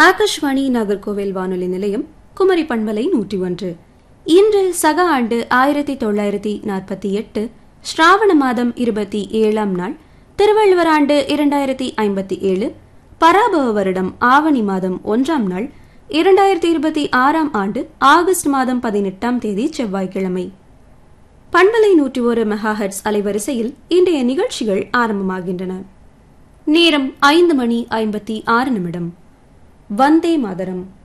ஆகாஷ்வாணி நாகர்கோவில் வானொலி நிலையம் குமரி பண்பலை நூற்றி ஒன்று இன்று சக ஆண்டு ஆயிரத்தி தொள்ளாயிரத்தி நாற்பத்தி எட்டு ஸ்ராவண மாதம் இருபத்தி ஏழாம் நாள் திருவள்ளுவர் ஆண்டு இரண்டாயிரத்தி ஐம்பத்தி ஏழு பராபவ வருடம் ஆவணி மாதம் ஒன்றாம் நாள் இரண்டாயிரத்தி இருபத்தி ஆறாம் ஆண்டு ஆகஸ்ட் மாதம் பதினெட்டாம் தேதி செவ்வாய்க்கிழமை பண்பலை நூற்றி ஒரு மெகாஹெட்ஸ் அலைவரிசையில் இன்றைய நிகழ்ச்சிகள் ஆரம்பமாகின்றன நேரம் ஐந்து மணி ஐம்பத்தி ஆறு நிமிடம் வந்தே மாதரம்